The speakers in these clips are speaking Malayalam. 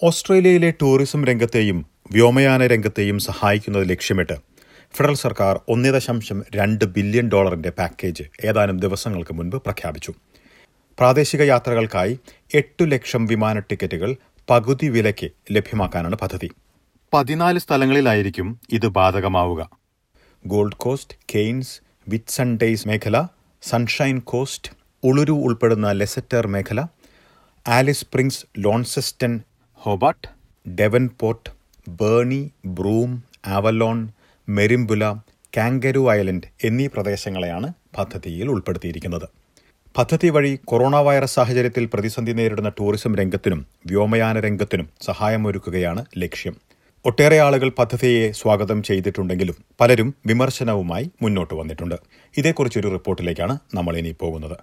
ഓസ്ട്രേലിയയിലെ ടൂറിസം രംഗത്തെയും വ്യോമയാന രംഗത്തെയും സഹായിക്കുന്നത് ലക്ഷ്യമിട്ട് ഫെഡറൽ സർക്കാർ ഒന്നേ ദശാംശം രണ്ട് ബില്യൺ ഡോളറിന്റെ പാക്കേജ് ഏതാനും ദിവസങ്ങൾക്ക് മുൻപ് പ്രഖ്യാപിച്ചു പ്രാദേശിക യാത്രകൾക്കായി എട്ടു ലക്ഷം വിമാന ടിക്കറ്റുകൾ പകുതി വിലയ്ക്ക് ലഭ്യമാക്കാനാണ് പദ്ധതി പതിനാല് സ്ഥലങ്ങളിലായിരിക്കും ഇത് ബാധകമാവുക ഗോൾഡ് കോസ്റ്റ് കെയ്ൻസ് വിറ്റ്സൺഡേയ്സ് മേഖല സൺഷൈൻ കോസ്റ്റ് ഉളുരു ഉൾപ്പെടുന്ന ലെസറ്റർ മേഖല Alice Springs Launceston Hobart Devonport Burnie Broome Avalon Merimbula Kangaroo Island എന്നീ പ്രദേശങ്ങളെയാണ് പദ്ധതിയിൽ ഉൾപ്പെടുത്തിയിരിക്കുന്നത് പദ്ധതി വഴി കൊറോണ വൈറസ് സാഹചര്യത്തിൽ പ്രതിസന്ധി നേരിടുന്ന ടൂറിസം രംഗത്തിനും വ്യോമയാന രംഗത്തിനും സഹായമൊരുക്കുകയാണ് ലക്ഷ്യം ഒട്ടേറെ ആളുകൾ പദ്ധതിയെ സ്വാഗതം ചെയ്തിട്ടുണ്ടെങ്കിലും പലരും വിമർശനവുമായി മുന്നോട്ട് വന്നിട്ടുണ്ട് ഇതേക്കുറിച്ചൊരു റിപ്പോർട്ടിലേക്കാണ് നമ്മൾ ഇനി പോകുന്നത്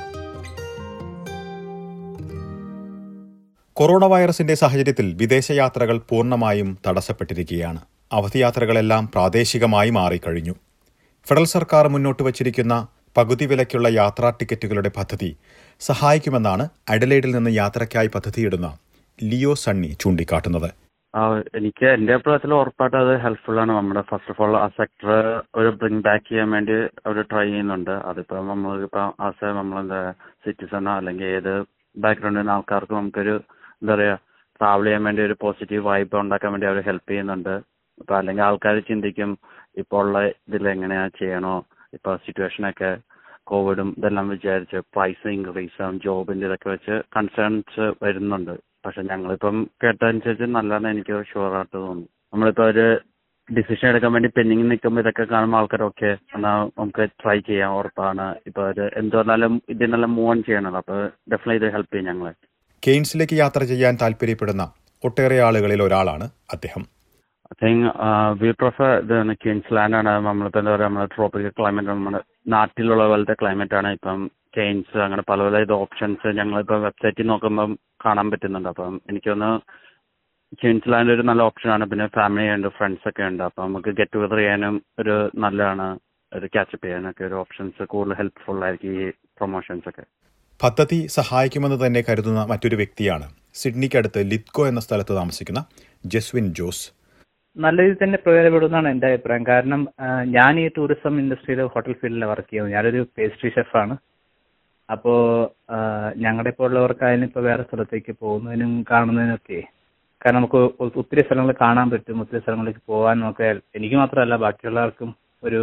കൊറോണ വൈറസിന്റെ സാഹചര്യത്തിൽ വിദേശയാത്രകൾ പൂർണ്ണമായും തടസ്സപ്പെട്ടിരിക്കുകയാണ് അവധിയാത്രകളെല്ലാം പ്രാദേശികമായി മാറിക്കഴിഞ്ഞു ഫെഡറൽ സർക്കാർ മുന്നോട്ട് വച്ചിരിക്കുന്ന പകുതി വിലയ്ക്കുള്ള യാത്രാ ടിക്കറ്റുകളുടെ പദ്ധതി സഹായിക്കുമെന്നാണ് അഡലൈഡിൽ നിന്ന് യാത്രയ്ക്കായി പദ്ധതിയിടുന്ന ലിയോ സണ്ണി ചൂണ്ടിക്കാട്ടുന്നത് ആ, എനിക്ക് എന്റെ അഭിപ്രായത്തിൽ ഉറപ്പായിട്ടും അത് ഹെൽപ്ഫുൾ ആണ് നമ്മുടെ ഫസ്റ്റ് ഓഫ് ഓൾ ആ സെക്ടർ ഒരു ബ്രിങ് ബാക്ക് ചെയ്യാൻ വേണ്ടി അവർ ട്രൈ ചെയ്യുന്നുണ്ട് അതിപ്പോ നമ്മളിപ്പോ ആസ് എ നമ്മളെന്താ സിറ്റിസണോ അല്ലെങ്കിൽ ഏത് ബാക്ക്ഗ്രൗണ്ടിൽ നിന്ന് ആൾക്കാർക്ക് നമുക്കൊരു എന്താ പറയാ ട്രാവൽ ചെയ്യാൻ വേണ്ടി ഒരു പോസിറ്റീവ് വൈബ് ഉണ്ടാക്കാൻ വേണ്ടി അവർ ഹെൽപ്പ് ചെയ്യുന്നുണ്ട് ഇപ്പൊ അല്ലെങ്കിൽ ആൾക്കാർ ചിന്തിക്കും ഇപ്പോൾ ഉള്ള ഇതിൽ എങ്ങനെയാ ചെയ്യണോ ഇപ്പൊ സിറ്റുവേഷൻ ഒക്കെ കോവിഡും ഇതെല്ലാം വിചാരിച്ച് പ്രൈസ് ഇൻക്രീസ് ആവും ജോബിന്റെ ഇതൊക്കെ വെച്ച് കൺസേൺസ് വരുന്നുണ്ട് പക്ഷെ ഞങ്ങളിപ്പം കേട്ടതനുസരിച്ച് നല്ലതാണ് എനിക്ക് ഷുവർ ആയിട്ട് തോന്നുന്നു നമ്മളിപ്പോ ഒരു ഡിസിഷൻ എടുക്കാൻ വേണ്ടി പെൻഡിങ് നിൽക്കുമ്പോൾ ഇതൊക്കെ കാണുമ്പോൾ ആൾക്കാർ ഓക്കെ എന്നാ നമുക്ക് ട്രൈ ചെയ്യാം ഉറപ്പാണ് ഇപ്പൊ ഒരു എന്ത് വന്നാലും ഇതിനെല്ലാം മൂവ് ഓൺ ചെയ്യണല്ലോ അപ്പൊ ഡെഫിനറ്റ്ലി ഇത് ഹെൽപ്പ് ചെയ്യും ഞങ്ങളെ കെയ്ൻസിലേക്ക് യാത്ര ചെയ്യാൻ താൽപര്യപ്പെടുന്ന ഒട്ടേറെ ആളുകളിൽ ഒരാളാണ് അദ്ദേഹം ഐ തിങ്ക് വി പ്രിഫർ ഇത് ക്വീൻസ്ലാൻഡ് ആണ് നമ്മളിപ്പോ എന്താ പറയാ നമ്മുടെ ട്രോപ്പിക്കൽ ക്ലൈമറ്റ് നമ്മുടെ നാട്ടിലുള്ള പോലത്തെ ക്ലൈമറ്റ് ആണ് ഇപ്പം കെയ്ൻസ് അങ്ങനെ പല പല ഇത് ഓപ്ഷൻസ് ഞങ്ങളിപ്പോ വെബ്സൈറ്റിൽ നോക്കുമ്പോൾ കാണാൻ പറ്റുന്നുണ്ട് അപ്പം എനിക്കൊന്ന് ക്വീൻസ്ലാൻഡ് ഒരു നല്ല ഓപ്ഷനാണ് പിന്നെ ഫാമിലി ഉണ്ട് ഫ്രണ്ട്സ് ഒക്കെ ഉണ്ട് അപ്പം നമുക്ക് ഗെറ്റ് ടുഗദർ ചെയ്യാനും ഒരു നല്ലതാണ് ഒരു ക്യാച്ചപ്പ് ചെയ്യാനൊക്കെ ഒരു ഓപ്ഷൻസ് കൂടുതൽ ഹെൽപ്ഫുൾ ആയിരിക്കും ഈ പ്രൊമോഷൻസ് ഒക്കെ പദ്ധതി സഹായിക്കുമെന്ന് തന്നെ കരുതുന്ന മറ്റൊരു വ്യക്തിയാണ് സിഡ്നിക്കടുത്ത് ലിത്കോ എന്ന സ്ഥലത്ത് താമസിക്കുന്ന ജസ്വിൻ ജോസ് നല്ല രീതിയിൽ തന്നെ പ്രയോജനപ്പെടുമെന്നാണ് എൻ്റെ അഭിപ്രായം കാരണം ആ, ഞാൻ ഈ ടൂറിസം ഇൻഡസ്ട്രിയിൽ ഹോട്ടൽ ഫീൽഡിൽ വർക്ക് ചെയ്യുന്നത് ഞാനൊരു പേസ്ട്രി ഷെഫാണ് അപ്പോൾ ഞങ്ങളുടെ ഇപ്പോൾ ഉള്ളവർക്കായാലും ഇപ്പോൾ വേറെ സ്ഥലത്തേക്ക് പോകുന്നതിനും കാണുന്നതിനൊക്കെ കാരണം നമുക്ക് ഒ- ഒത്തിരി സ്ഥലങ്ങൾ കാണാൻ പറ്റും ഒത്തിരി സ്ഥലങ്ങളിലേക്ക് പോകാൻ നമുക്ക് എനിക്ക് മാത്രമല്ല ബാക്കിയുള്ളവർക്കും ഒരു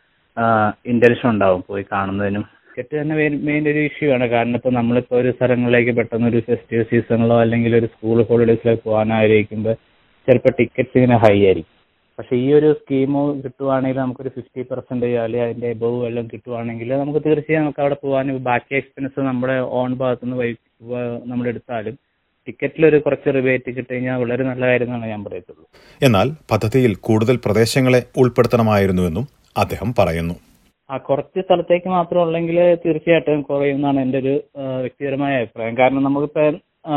ഇന്റൻഷൻ ഉണ്ടാവും പോയി കാണുന്നതിനും ടിക്കറ്റ് തന്നെ മെയിൻ ഒരു ഇഷ്യൂ ആണ് കാരണം ഇപ്പോൾ നമ്മളിപ്പോൾ ഒരു സ്ഥലങ്ങളിലേക്ക് പെട്ടെന്ന് ഒരു ഫെസ്റ്റിവൽ സീസണിലോ അല്ലെങ്കിൽ ഒരു സ്കൂൾ ഹോളിഡേയ്സിലോ പോകാൻ ആഗ്രഹിക്കുമ്പോൾ ചിലപ്പോൾ ടിക്കറ്റ്സ് ഇങ്ങനെ ഹൈ ആയിരിക്കും പക്ഷെ ഈ ഒരു സ്കീമോ കിട്ടുവാണെങ്കിൽ നമുക്കൊരു ഫിഫ്റ്റി പെർസെൻറ്റേജ് അല്ലെങ്കിൽ അതിന്റെ എബവ് എല്ലാം കിട്ടുവാണെങ്കിൽ നമുക്ക് തീർച്ചയായും നമുക്ക് അവിടെ പോകാൻ ബാക്കി എക്സ്പെൻസ് നമ്മുടെ ഓൺ ഭാഗത്തുനിന്ന് വൈ വ- നമ്മൾ എടുത്താലും ടിക്കറ്റിൽ ഒരു കുറച്ച് റിബേറ്റ് കിട്ടിക്കഴിഞ്ഞാൽ വളരെ നല്ല കാര്യം എന്നാണ് ഞാൻ പറയത്തുള്ളൂ എന്നാൽ പദ്ധതിയിൽ കൂടുതൽ പ്രദേശങ്ങളെ ഉൾപ്പെടുത്തണമായിരുന്നുവെന്നും അദ്ദേഹം പറയുന്നു ആ കുറച്ച് സ്ഥലത്തേക്ക് മാത്രം ഉള്ളെങ്കിൽ തീർച്ചയായിട്ടും കുറയുമെന്നാണ് എൻ്റെ ഒരു ആ, വ്യക്തിപരമായ അഭിപ്രായം കാരണം നമുക്കിപ്പോൾ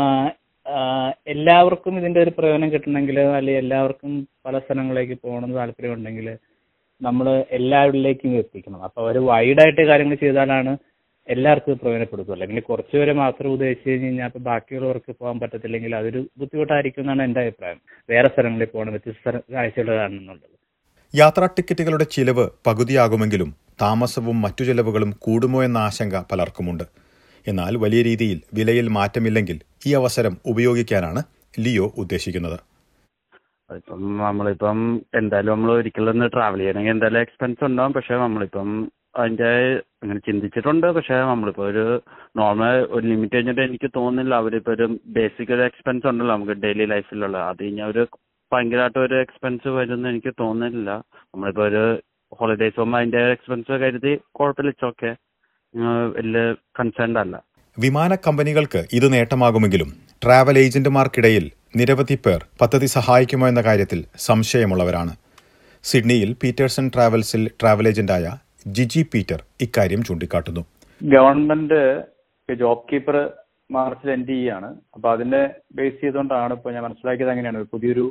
എല്ലാവർക്കും ഇതിന്റെ ഒരു പ്രയോജനം കിട്ടണമെങ്കിൽ അല്ലെങ്കിൽ എല്ലാവർക്കും പല സ്ഥലങ്ങളിലേക്ക് പോകണമെന്ന് താല്പര്യമുണ്ടെങ്കിൽ നമ്മൾ എല്ലാവരിലേക്കും എത്തിക്കണം അപ്പോൾ അവർ വൈഡായിട്ട് കാര്യങ്ങൾ ചെയ്താലാണ് എല്ലാവർക്കും ഇത് പ്രയോജനപ്പെടുത്തുള്ളൂ അല്ലെങ്കിൽ കുറച്ച് പേരെ മാത്രം ഉദ്ദേശിച്ച് കഴിഞ്ഞ് കഴിഞ്ഞാൽ അപ്പോൾ ബാക്കിയുള്ളവർക്ക് പോകാൻ പറ്റത്തില്ലെങ്കിൽ അതൊരു ബുദ്ധിമുട്ടായിരിക്കും എന്നാണ് എൻ്റെ അഭിപ്രായം വേറെ സ്ഥലങ്ങളിൽ പോകണം വ്യത്യസ്ത സ്ഥല- കാഴ്ചകൾ കാണണം എന്നുള്ളത് യാത്രാ ടിക്കറ്റുകളുടെ ചിലവ് പകുതിയാകുമെങ്കിലും താമസവും മറ്റു ചെലവുകളും കൂടുമോ എന്ന ആശങ്ക പലർക്കുമുണ്ട് എന്നാൽ വലിയ രീതിയിൽ വിലയിൽ മാറ്റമില്ലെങ്കിൽ ഈ അവസരം ഉപയോഗിക്കാനാണ് ലിയോ ഉദ്ദേശിക്കുന്നത് അതിപ്പം നമ്മളിപ്പം എന്തായാലും നമ്മൾ ഒരിക്കലൊന്ന് ട്രാവൽ ചെയ്യണമെങ്കിൽ എന്തായാലും എക്സ്പെൻസ് ഉണ്ടാവും പക്ഷെ നമ്മളിപ്പം അതിന്റെ അങ്ങനെ ചിന്തിച്ചിട്ടുണ്ട് പക്ഷെ നമ്മളിപ്പോ ഒരു നോർമൽ ഒരു ലിമിറ്റ് കഴിഞ്ഞിട്ട് എനിക്ക് തോന്നുന്നില്ല അവരിപ്പോ ഒരു ബേസിക് ഒരു എക്സ്പെൻസ് ഉണ്ടല്ലോ നമുക്ക് ഡെയിലി ലൈഫിലുള്ള അത് കഴിഞ്ഞാൽ ഒരു ഭയങ്കരമായിട്ട് ഒരു എക്സ്പെൻസ് വരുമെന്ന് എനിക്ക് തോന്നുന്നില്ല നമ്മളിപ്പോ ഒരു ഹോളിഡേയ്സ് പോകുമ്പോൾ അതിന്റെ എക്സ്പെൻസ് കരുതി കുഴപ്പമില്ല ഓക്കെ വലിയ കൺസേൺഡ് അല്ല വിമാന കമ്പനികൾക്ക് ഇത് നേട്ടമാകുമെങ്കിലും ട്രാവൽ ഏജന്റുമാർക്കിടയിൽ നിരവധി പേർ പദ്ധതി സഹായിക്കുമോ എന്ന കാര്യത്തിൽ സംശയമുള്ളവരാണ് സിഡ്നിയിൽ പീറ്റേഴ്സൺ ട്രാവൽസിൽ ട്രാവൽ ഏജന്റായ ജിജി പീറ്റർ ഇക്കാര്യം ചൂണ്ടിക്കാട്ടുന്നു ഗവൺമെന്റ് ജോബ് കീപ്പർ മാർച്ചിൽ എൻഡ് ചെയ്യാണ് അപ്പൊ അതിനെ ബേസ് ചെയ്തുകൊണ്ടാണ് ഇപ്പൊ ഞാൻ മനസ്സിലാക്കിയത് അങ്ങനെയാണ് ഒരു പുതിയൊരു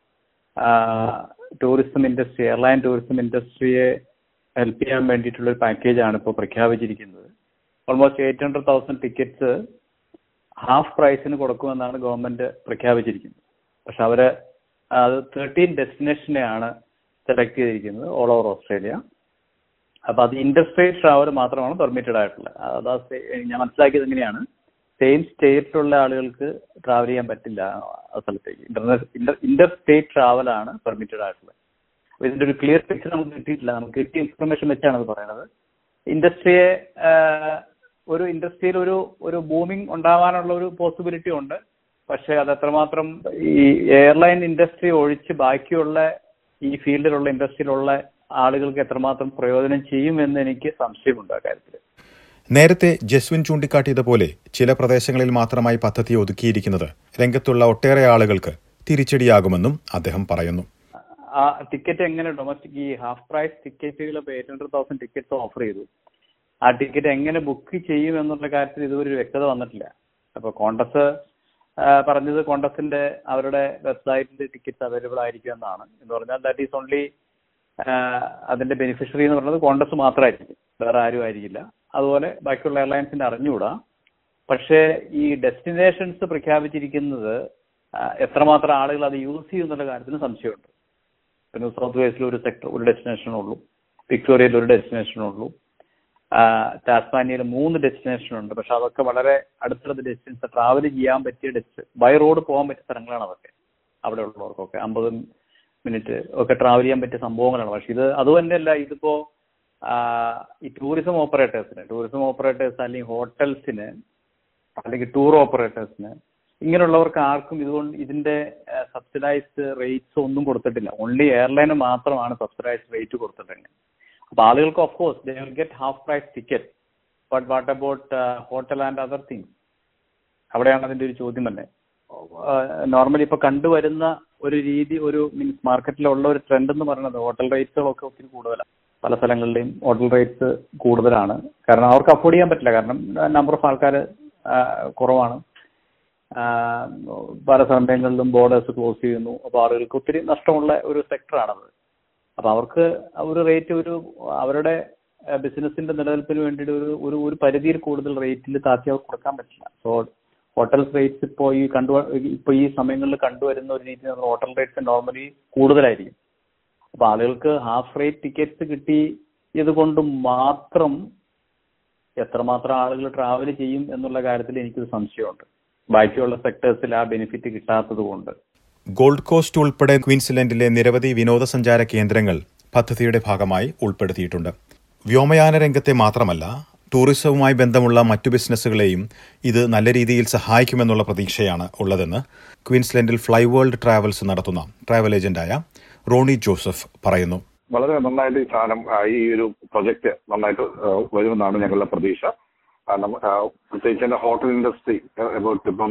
ടൂറിസം ഇൻഡസ്ട്രി എയർലൈൻ ടൂറിസം ഇൻഡസ്ട്രിയെ ഹെൽപ്പ് ചെയ്യാൻ വേണ്ടിയിട്ടുള്ള ഒരു പാക്കേജ് ആണ് ഇപ്പോൾ പ്രഖ്യാപിച്ചിരിക്കുന്നത് almost eight hundred thousand tickets half പ്രൈസിന് കൊടുക്കുമെന്നാണ് ഗവൺമെന്റ് പ്രഖ്യാപിച്ചിരിക്കുന്നത് പക്ഷെ അവര് അത് തേർട്ടീൻ ഡെസ്റ്റിനേഷനെയാണ് സെലക്ട് ചെയ്തിരിക്കുന്നത് ഓൾ ഓവർ ഓസ്ട്രേലിയ അപ്പൊ അത് ഇൻഡസ്ട്രിയൽ ട്രാവൽ മാത്രമാണ് പെർമിറ്റഡ് ആയിട്ടുള്ളത് അതാ സെ- ഞാൻ മനസ്സിലാക്കിയത് എങ്ങനെയാണ് സെയിം സ്റ്റേറ്റിലുള്ള ആളുകൾക്ക് ട്രാവൽ ചെയ്യാൻ പറ്റില്ല ആ സ്ഥലത്തേക്ക് ഇന്റർനാഷണൽ ഇന്റർ സ്റ്റേറ്റ് ട്രാവൽ ആണ് പെർമിറ്റഡ് ആയിട്ടുള്ളത് അപ്പൊ ഇതിന്റെ ഒരു ക്ലിയർ പിക്ചർ നമുക്ക് കിട്ടിയിട്ടില്ല നമുക്ക് കിട്ടിയ ഇൻഫർമേഷൻ വെച്ചാണ് അത് പറയുന്നത് ഇൻഡസ്ട്രിയെ ഒരു ഇൻഡസ്ട്രിയിൽ ഒരു ഒരു ബൂമിംഗ് ഉണ്ടാവാനുള്ള ഒരു പോസിബിലിറ്റി ഉണ്ട് പക്ഷെ അത് എത്രമാത്രം ഈ എയർലൈൻ ഇൻഡസ്ട്രി ഒഴിച്ച് ബാക്കിയുള്ള ഈ ഫീൽഡിലുള്ള ഇൻഡസ്ട്രിയിലുള്ള ആളുകൾക്ക് എത്രമാത്രം പ്രയോജനം ചെയ്യുമെന്ന് എനിക്ക് സംശയമുണ്ട് ആ കാര്യത്തിൽ നേരത്തെ ജസ്വിൻ ചൂണ്ടിക്കാട്ടിയതുപോലെ ചില പ്രദേശങ്ങളിൽ മാത്രമായി പദ്ധതി ഒതുക്കിയിരിക്കുന്നത് രംഗത്തുള്ള ഒട്ടേറെ ആളുകൾക്ക് തിരിച്ചടിയാകുമെന്നും അദ്ദേഹം പറയുന്നു ആ ടിക്കറ്റ് എങ്ങനെ ഡൊമസ്റ്റിക് ഈ ഹാഫ് പ്രൈസ് ടിക്കറ്റുകൾ ഇപ്പോൾ eight hundred thousand tickets offer ചെയ്തു ആ ടിക്കറ്റ് എങ്ങനെ ബുക്ക് ചെയ്യും എന്നുള്ള കാര്യത്തിൽ ഇതുവരെ ഒരു വ്യക്തത വന്നിട്ടില്ല അപ്പൊ കോണ്ടസ് ആ, പറഞ്ഞത് കോണ്ടസിന്റെ അവരുടെ വെബ്സൈറ്റിൽ ടിക്കറ്റ്സ് അവൈലബിൾ ആയിരിക്കും എന്നാണ് എന്ന് പറഞ്ഞാൽ ദാറ്റ് ഈസ് ഓൺലി അതിന്റെ ബെനിഫിഷ്യറി എന്ന് പറയുന്നത് കോണ്ടസ് മാത്രമായിരിക്കും വേറെ ആരും ആയിരിക്കില്ല അതുപോലെ ബാക്കിയുള്ള എയർലൈൻസിന്റെ അറിഞ്ഞുകൂടാ പക്ഷേ ഈ ഡെസ്റ്റിനേഷൻസ് പ്രഖ്യാപിച്ചിരിക്കുന്നത് ആ, എത്രമാത്രം ആളുകൾ അത് യൂസ് ചെയ്യും എന്നുള്ള കാര്യത്തിന് സംശയമുണ്ട് പിന്നെ സൗത്ത് വെസ്റ്റിൽ ഒരു സെക്ടർ ഒരു ഡെസ്റ്റിനേഷൻ ഉള്ളൂ വിക്ടോറിയയിൽ ഒരു ഡെസ്റ്റിനേഷൻ ഉള്ളൂ ടാസ്മാനിയയിൽ മൂന്ന് ഡെസ്റ്റിനേഷൻ ഉണ്ട് പക്ഷെ അതൊക്കെ വളരെ അടുത്തുള്ള ഡെസ്റ്റിനേഷൻ ട്രാവൽ ചെയ്യാൻ പറ്റിയ ഡെസ്റ്റ് ബൈ റോഡ് പോകാൻ പറ്റിയ സ്ഥലങ്ങളാണ് അതൊക്കെ അവിടെ ഉള്ളവർക്കൊക്കെ അമ്പത് മിനിറ്റ് ഒക്കെ ട്രാവൽ ചെയ്യാൻ പറ്റിയ സംഭവങ്ങളാണ് പക്ഷെ ഇത് അത് തന്നെയല്ല ഇതിപ്പോ ആ, ഈ ടൂറിസം ഓപ്പറേറ്റേഴ്സിന് ടൂറിസം ഓപ്പറേറ്റേഴ്സ് അല്ലെങ്കിൽ ഹോട്ടൽസിന് അല്ലെങ്കിൽ ടൂർ ഓപ്പറേറ്റേഴ്സിന് ഇങ്ങനെയുള്ളവർക്ക് ആർക്കും ഇതുകൊണ്ട് ഇതിന്റെ സബ്സിഡൈസ്ഡ് റേറ്റ്സ് ഒന്നും കൊടുത്തിട്ടില്ല ഓൺലി എയർലൈന് മാത്രമാണ് സബ്സിഡൈസ്ഡ് റേറ്റ് കൊടുത്തിട്ടുള്ളത് അപ്പൊ ആളുകൾക്ക് of course they will get half price ticket but what about hotel and other things അവിടെയാണ് അതിന്റെ ഒരു ചോദ്യം തന്നെ നോർമലി ഇപ്പൊ കണ്ടുവരുന്ന ഒരു രീതി ഒരു മീൻസ് മാർക്കറ്റിലുള്ള ഒരു ട്രെൻഡ് എന്ന് പറയുന്നത് ഹോട്ടൽ റേറ്റ്സുകളൊക്കെ ഒത്തിരി കൂടുതലാണ് പല സ്ഥലങ്ങളിലെയും ഹോട്ടൽ റേറ്റ്സ് കൂടുതലാണ് കാരണം അവർക്ക് അഫോർഡ് ചെയ്യാൻ പറ്റില്ല കാരണം നമ്പർ ഓഫ് ആൾക്കാർ കുറവാണ് ആ, പല സമയങ്ങളിലും ബോർഡേഴ്സ് ക്ലോസ് ചെയ്യുന്നു അപ്പൊ ആളുകൾക്ക് ഒത്തിരി നഷ്ടമുള്ള ഒരു സെക്ടറാണത് അപ്പൊ അവർക്ക് ഒരു റേറ്റ് ഒരു അവരുടെ ബിസിനസിന്റെ നിലനിൽപ്പിന് വേണ്ടിയിട്ട് ഒരു ഒരു ഒരു പരിധിയിൽ കൂടുതൽ റേറ്റിൽ താത്തി അവർക്ക് കൊടുക്കാൻ പറ്റില്ല സോ ഹോട്ടൽസ് റേറ്റ്സ് ഇപ്പോൾ ഈ കണ്ടു ഇപ്പൊ ഈ സമയങ്ങളിൽ കണ്ടുവരുന്ന ഒരു രീതി നമ്മൾ ഹോട്ടൽ റേറ്റ്സ് നോർമലി കൂടുതലായിരിക്കും അപ്പൊ ആളുകൾക്ക് ഹാഫ് റേറ്റ് ടിക്കറ്റ്സ് കിട്ടി ഇതുകൊണ്ട് മാത്രം എത്രമാത്രം ആളുകൾ ട്രാവൽ ചെയ്യും എന്നുള്ള കാര്യത്തിൽ എനിക്കൊരു സംശയമുണ്ട് ബാക്കിയുള്ള സെക്ടേഴ്സിൽ ആ ബെനിഫിറ്റ് കിട്ടാത്തത് കൊണ്ട് ഗോൾഡ് കോസ്റ്റ് ഉൾപ്പെടെ ക്വീൻസ്ലൻഡിലെ നിരവധി വിനോദസഞ്ചാര കേന്ദ്രങ്ങൾ പദ്ധതിയുടെ ഭാഗമായി ഉൾപ്പെടുത്തിയിട്ടുണ്ട് വ്യോമയാന രംഗത്തെ മാത്രമല്ല ടൂറിസവുമായി ബന്ധമുള്ള മറ്റു ബിസിനസ്സുകളെയും ഇത് നല്ല രീതിയിൽ സഹായിക്കുമെന്നുള്ള പ്രതീക്ഷയാണ് ഉള്ളതെന്ന് ക്വീൻസ്ലൻഡിൽ ഫ്ലൈ വേൾഡ് ട്രാവൽസ് നടത്തുന്ന ട്രാവൽ ഏജന്റായ റോണി ജോസഫ് പറയുന്നു വളരെ നന്നായിട്ട് ഈ സാധനം ആ, ഈ ഒരു പ്രൊജക്ട് നന്നായിട്ട് ആ, വരുമെന്നാണ് ഞങ്ങളുടെ പ്രതീക്ഷ കാരണം ആ, പ്രത്യേകിച്ച് എന്റെ ഹോട്ടൽ ഇൻഡസ്ട്രി അബൌട്ട് ഇപ്പം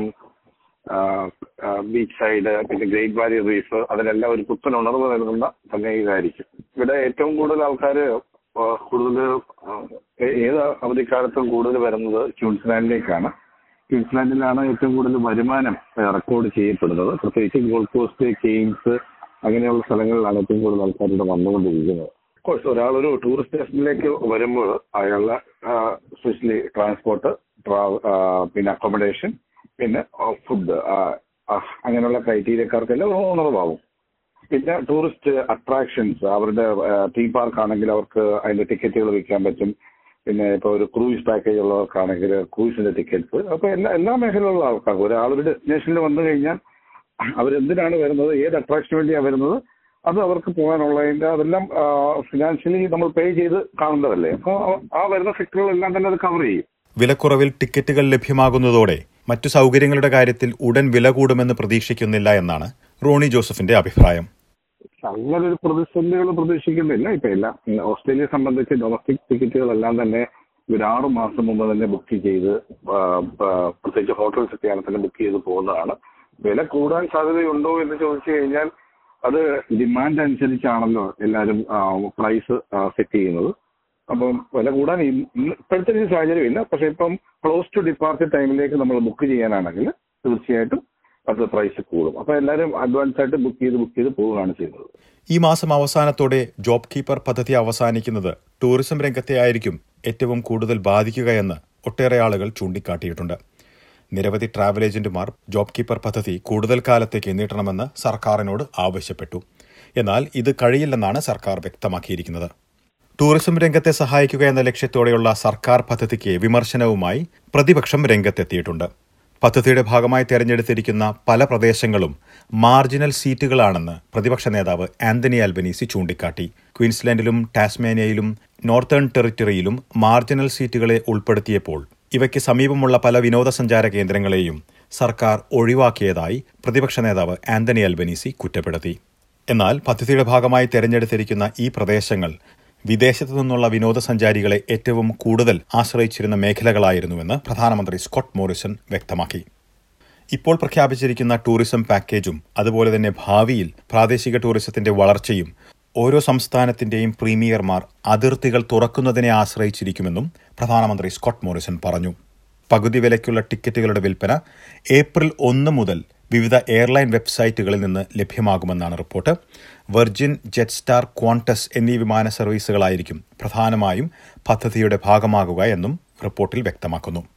ബീച്ച് സൈഡ് പിന്നെ ഗ്രേറ്റ് വാലി റീഫ് അതിനെല്ലാം ഒരു പുത്തൻ ഉണർവ് നൽകുന്ന തന്നെ ഇതായിരിക്കും ഇവിടെ ഏറ്റവും കൂടുതൽ ആൾക്കാർ കൂടുതൽ ഏത് അവധിക്കാലത്തും കൂടുതൽ വരുന്നത് ക്യൂൻസ്ലാൻഡിലേക്കാണ് ക്യൂൻസ്ലാൻഡിലാണ് ഏറ്റവും കൂടുതൽ വരുമാനം റെക്കോർഡ് ചെയ്യപ്പെടുന്നത് പ്രത്യേകിച്ച് ഗോൾഡ് കോസ്റ്റ് കെയിംസ് അങ്ങനെയുള്ള സ്ഥലങ്ങളിലാണ് ഏറ്റവും കൂടുതൽ ആൾക്കാർ ഇവിടെ വന്നുകൊണ്ടിരിക്കുന്നത് കോഴ്സ് ഒരാൾ ഒരു ടൂറിസ്റ്റ് സ്റ്റേഷനിലേക്ക് വരുമ്പോൾ അയാളുടെ സ്പെഷ്യലി ട്രാൻസ്പോർട്ട് പിന്നെ അക്കോമഡേഷൻ പിന്നെ ഫുഡ് അങ്ങനെയുള്ള ക്രൈറ്റീരിയക്കാർക്കെല്ലാം ഉണർവാകും പിന്നെ ടൂറിസ്റ്റ് അട്രാക്ഷൻസ് അവരുടെ തീം പാർക്ക് ആണെങ്കിൽ അവർക്ക് അതിന്റെ ടിക്കറ്റുകൾ വിൽക്കാൻ പറ്റും പിന്നെ ഇപ്പൊ ഒരു ക്രൂയിസ് പാക്കേജ് ഉള്ളവർക്കാണെങ്കിൽ ക്രൂയിസിന്റെ ടിക്കറ്റ്സ് അപ്പൊ എല്ലാ എല്ലാ മേഖലയിലുള്ള ആൾക്കാർക്ക് ഒരാൾ ഒരു ഡെസ്റ്റിനേഷനിൽ വന്നു കഴിഞ്ഞാൽ അവരെന്തിനാണ് വരുന്നത് ഏത് അട്രാക്ഷന് വേണ്ടിയാണ് വരുന്നത് അത് അവർക്ക് പോകാനുള്ളതിന്റെ അതെല്ലാം ഫിനാൻഷ്യലി നമ്മൾ പേ ചെയ്ത് കാണേണ്ടതല്ലേ അപ്പോൾ ആ വരുന്ന സെക്ടറുകളെല്ലാം തന്നെ അത് കവർ ചെയ്യും വിലക്കുറവിൽ ടിക്കറ്റുകൾ ലഭ്യമാകുന്നതോടെ മറ്റു സൗകര്യങ്ങളുടെ കാര്യത്തിൽ ഉടൻ വില കൂടുമെന്ന് പ്രതീക്ഷിക്കുന്നില്ല എന്നാണ് റോണി ജോസഫിന്റെ അഭിപ്രായം അങ്ങനെ ഒരു പ്രതിസന്ധികൾ പ്രതീക്ഷിക്കുന്നില്ല ഇപ്പൊ എല്ലാം ഓസ്ട്രേലിയയെ സംബന്ധിച്ച് ഡൊമസ്റ്റിക് ടിക്കറ്റുകളെല്ലാം തന്നെ ഒരു ആറു മാസം മുമ്പ് തന്നെ ബുക്ക് ചെയ്ത് ആ, ആ, പ്രത്യേകിച്ച് ഹോട്ടൽസ് ഒക്കെയാണ് തന്നെ ബുക്ക് ചെയ്ത് പോകുന്നതാണ് വില കൂടാൻ സാധ്യതയുണ്ടോ എന്ന് ചോദിച്ചു കഴിഞ്ഞാൽ അത് ഡിമാൻഡ് അനുസരിച്ചാണല്ലോ എല്ലാവരും പ്രൈസ് സെറ്റ് ചെയ്യുന്നത് അപ്പം വില കൂടാൻ ഇ- ഇന്ന് ഇപ്പോഴത്തെ ഒരു സാഹചര്യം ഇല്ല പക്ഷെ ഇപ്പം ക്ലോസ് ടു ഡിപ്പാർച്ചർ ടൈമിലേക്ക് നമ്മൾ ബുക്ക് ചെയ്യാനാണെങ്കിൽ തീർച്ചയായിട്ടും അത് പ്രൈസ് കൂടും അപ്പൊ എല്ലാവരും അഡ്വാൻസ് ആയിട്ട് ബുക്ക് ചെയ്ത് ബുക്ക് ചെയ്ത് പോവുകയാണ് ചെയ്യുന്നത് ഈ മാസം അവസാനത്തോടെ ജോബ് കീപ്പർ പദ്ധതി അവസാനിക്കുന്നത് ടൂറിസം രംഗത്തെ ആയിരിക്കും ഏറ്റവും കൂടുതൽ ബാധിക്കുകയെന്ന് ഒട്ടേറെ ആളുകൾ ചൂണ്ടിക്കാട്ടിയിട്ടുണ്ട് നിരവധി ട്രാവൽ ഏജന്റുമാർ ജോബ് കീപ്പർ പദ്ധതി കൂടുതൽ കാലത്തേക്ക് നീട്ടണമെന്ന് സർക്കാരിനോട് ആവശ്യപ്പെട്ടു എന്നാൽ ഇത് കഴിയില്ലെന്നാണ് സർക്കാർ വ്യക്തമാക്കിയിരിക്കുന്നത് ടൂറിസം രംഗത്തെ സഹായിക്കുക എന്ന ലക്ഷ്യത്തോടെയുള്ള സർക്കാർ പദ്ധതിക്ക് വിമർശനവുമായി പ്രതിപക്ഷം രംഗത്തെത്തിയിട്ടുണ്ട് പദ്ധതിയുടെ ഭാഗമായി തെരഞ്ഞെടുത്തിരിക്കുന്ന പല പ്രദേശങ്ങളും മാർജിനൽ സീറ്റുകളാണെന്ന് പ്രതിപക്ഷ നേതാവ് ആന്റണി അൽബനീസി ചൂണ്ടിക്കാട്ടി ക്വീൻസ്ലാൻഡിലും ടാസ്മേനിയയിലും നോർത്തേൺ ടെറിറ്ററിയിലും മാർജിനൽ സീറ്റുകളെ ഉൾപ്പെടുത്തിയപ്പോൾ ഇവയ്ക്ക് സമീപമുള്ള പല വിനോദസഞ്ചാര കേന്ദ്രങ്ങളെയും സർക്കാർ ഒഴിവാക്കിയതായി പ്രതിപക്ഷ നേതാവ് ആന്റണി അൽബനീസി കുറ്റപ്പെടുത്തി എന്നാൽ പദ്ധതിയുടെ ഭാഗമായി തെരഞ്ഞെടുത്തിരിക്കുന്ന ഈ പ്രദേശങ്ങൾ വിദേശത്തു നിന്നുള്ള വിനോദസഞ്ചാരികളെ ഏറ്റവും കൂടുതൽ ആശ്രയിച്ചിരുന്ന മേഖലകളായിരുന്നുവെന്ന് പ്രധാനമന്ത്രി സ്കോട്ട് മോറിസൺ വ്യക്തമാക്കി ഇപ്പോൾ പ്രഖ്യാപിച്ചിരിക്കുന്ന ടൂറിസം പാക്കേജും അതുപോലെ തന്നെ ഭാവിയിൽ പ്രാദേശിക ടൂറിസത്തിന്റെ വളർച്ചയും ഓരോ സംസ്ഥാനത്തിന്റെയും പ്രീമിയർമാർ അതിർത്തികൾ തുറക്കുന്നതിനെ ആശ്രയിച്ചിരിക്കുമെന്നും പ്രധാനമന്ത്രി സ്കോട്ട് മോറിസൺ പറഞ്ഞു പകുതി വിലയ്ക്കുള്ള ടിക്കറ്റുകളുടെ വിൽപ്പന ഏപ്രിൽ ഒന്ന് മുതൽ വിവിധ എയർലൈൻ വെബ്സൈറ്റുകളിൽ നിന്ന് ലഭ്യമാകുമെന്നാണ് റിപ്പോർട്ട് വെർജിൻ ജെറ്റ്സ്റ്റാർ ക്വാണ്ടസ് എന്നീ വിമാന സർവീസുകളായിരിക്കും പ്രധാനമായും പദ്ധതിയുടെ ഭാഗമാകുക എന്നും റിപ്പോർട്ടിൽ വ്യക്തമാക്കുന്നു